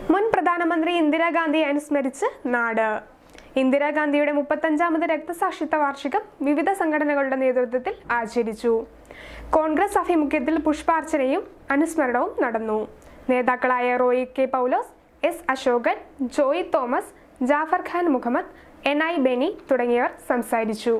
മുൻ പ്രധാനമന്ത്രി ഇന്ദിരാഗാന്ധിയെ അനുസ്മരിച്ച് നാട് ഇന്ദിരാഗാന്ധിയുടെ മുപ്പത്തഞ്ചാമത് രക്തസാക്ഷിത്വ വാർഷികം വിവിധ സംഘടനകളുടെ നേതൃത്വത്തിൽ ആചരിച്ചു കോൺഗ്രസ് ആഭിമുഖ്യത്തിൽ പുഷ്പാർച്ചനയും അനുസ്മരണവും നടന്നു നേതാക്കളായ Roy K Paulose S Ashokan Joy Thomas Jafar Khan Muhammad N I Benny തുടങ്ങിയവർ സംസാരിച്ചു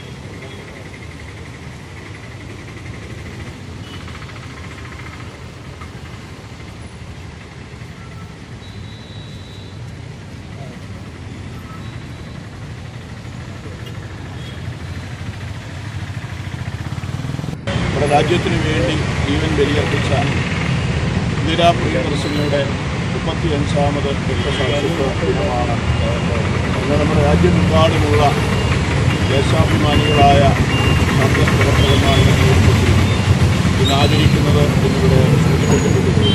നമ്മുടെ രാജ്യത്തിന് വേണ്ടി ജീവൻ ബലിയർപ്പിച്ച ഇന്ദിരാ പ്രിയദർശിനിയുടെ മുപ്പത്തി അഞ്ചാമത് രക്തസാക്ഷിത്വ ദിനമാണ് ഇന്ന് നമ്മുടെ രാജ്യമെമ്പാടുമുള്ള ദേശാഭിമാനികളായ കോൺഗ്രസ് പ്രവർത്തകന്മാരുടെ നേതൃത്വത്തിൽ ഇന്ന് ആചരിക്കുന്നത് എന്നിവിടെ സൂചിപ്പിക്കപ്പെട്ടിട്ടുണ്ട്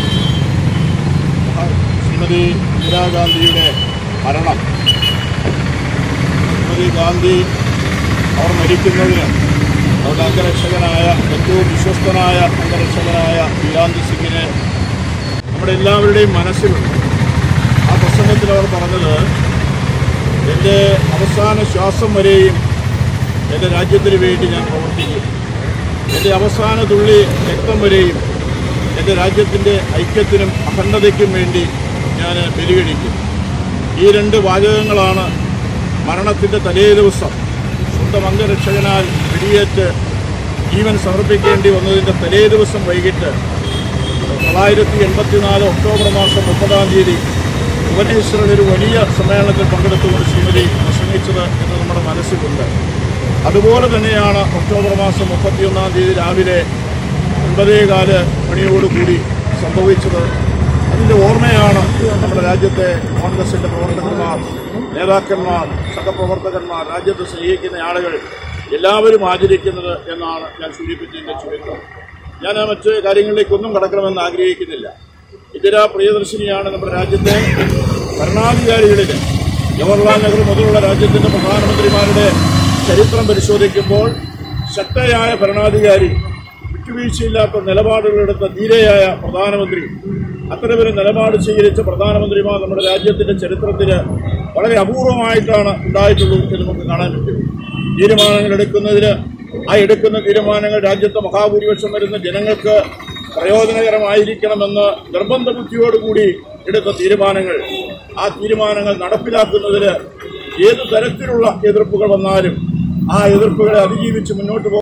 ശ്രീമതി ഇന്ദിരാഗാന്ധിയുടെ മരണം ശ്രീമതി ഗാന്ധി അവർ മരിക്കുന്നതിന് അവരുടെ അംഗരക്ഷകനായ ഏറ്റവും വിശ്വസ്തനായ അംഗരക്ഷകനായ വീരാന്ത് സിംഗിനെ നമ്മുടെ എല്ലാവരുടെയും മനസ്സിലുണ്ട് ആ പ്രസംഗത്തിൽ അവർ പറഞ്ഞത് എൻ്റെ അവസാന ശ്വാസം വരെയും എൻ്റെ രാജ്യത്തിന് വേണ്ടി ഞാൻ പ്രവർത്തിക്കും എൻ്റെ അവസാന തുള്ളി രക്തം വരെയും എൻ്റെ രാജ്യത്തിൻ്റെ ഐക്യത്തിനും അഖണ്ഡതയ്ക്കും വേണ്ടി ഞാൻ ബലികഴിക്കും ഈ രണ്ട് വാചകങ്ങളാണ് മരണത്തിൻ്റെ തലേ ദിവസം സ്വന്തം അംഗരക്ഷകനാൽ വെടിയേറ്റ് ജീവൻ സമർപ്പിക്കേണ്ടി വന്നതിൻ്റെ തലേ ദിവസം വൈകിട്ട് തൊള്ളായിരത്തി എൺപത്തിനാല് ഒക്ടോബർ മാസം മുപ്പതാം തീയതി ഭുവനേശ്വറിൽ ഒരു വലിയ സമ്മേളനത്തിൽ പങ്കെടുത്തുകൊണ്ട് ശ്രീമതി പ്രസംഗിച്ചത് എന്ന് നമ്മുടെ മനസ്സിലുണ്ട് അതുപോലെ തന്നെയാണ് ഒക്ടോബർ മാസം മുപ്പത്തിയൊന്നാം തീയതി രാവിലെ ഒൻപതേകാല് മണിയോടുകൂടി സംഭവിച്ചത് അതിൻ്റെ ഓർമ്മയാണ് നമ്മുടെ രാജ്യത്തെ കോൺഗ്രസിൻ്റെ പ്രവർത്തകന്മാർ നേതാക്കന്മാർ സഹപ്രവർത്തകന്മാർ രാജ്യത്ത് സ്നേഹിക്കുന്ന ആളുകൾ എല്ലാവരും ആചരിക്കുന്നത് എന്നാണ് ഞാൻ സൂചിപ്പിച്ചതിൻ്റെ ചുരുക്കം ഞാൻ ആ മറ്റ് കാര്യങ്ങളിലേക്കൊന്നും കടക്കണമെന്ന് ആഗ്രഹിക്കുന്നില്ല ഇന്ദിരാ പ്രിയദർശിനിയാണ് നമ്മുടെ രാജ്യത്തെ ഭരണാധികാരികളിൽ ജവഹർലാൽ നെഹ്റു മുതലുള്ള രാജ്യത്തിന്റെ പ്രധാനമന്ത്രിമാരുടെ ചരിത്രം പരിശോധിക്കുമ്പോൾ ശക്തയായ ഭരണാധികാരി വിട്ടുവീഴ്ചയില്ലാത്ത നിലപാടുകളെടുത്ത ധീരയായ പ്രധാനമന്ത്രി അത്തരമൊരു നിലപാട് സ്വീകരിച്ച പ്രധാനമന്ത്രിമാർ നമ്മുടെ രാജ്യത്തിന്റെ ചരിത്രത്തിന് വളരെ അപൂർവമായിട്ടാണ് ഉണ്ടായിട്ടുള്ളൂ എന്ന് നമുക്ക് കാണാൻ പറ്റും തീരുമാനങ്ങൾ എടുക്കുന്നതിന് ആ എടുക്കുന്ന തീരുമാനങ്ങൾ രാജ്യത്തെ മഹാഭൂരിപക്ഷം വരുന്ന ജനങ്ങൾക്ക് പ്രയോജനകരമായിരിക്കണമെന്ന് നിർബന്ധ ബുദ്ധിയോടുകൂടി എടുത്ത തീരുമാനങ്ങൾ ആ തീരുമാനങ്ങൾ നടപ്പിലാക്കുന്നതിന് ഏത് തരത്തിലുള്ള എതിർപ്പുകൾ വന്നാലും ആ എതിർപ്പുകളെ അതിജീവിച്ച് മുന്നോട്ട് പോകും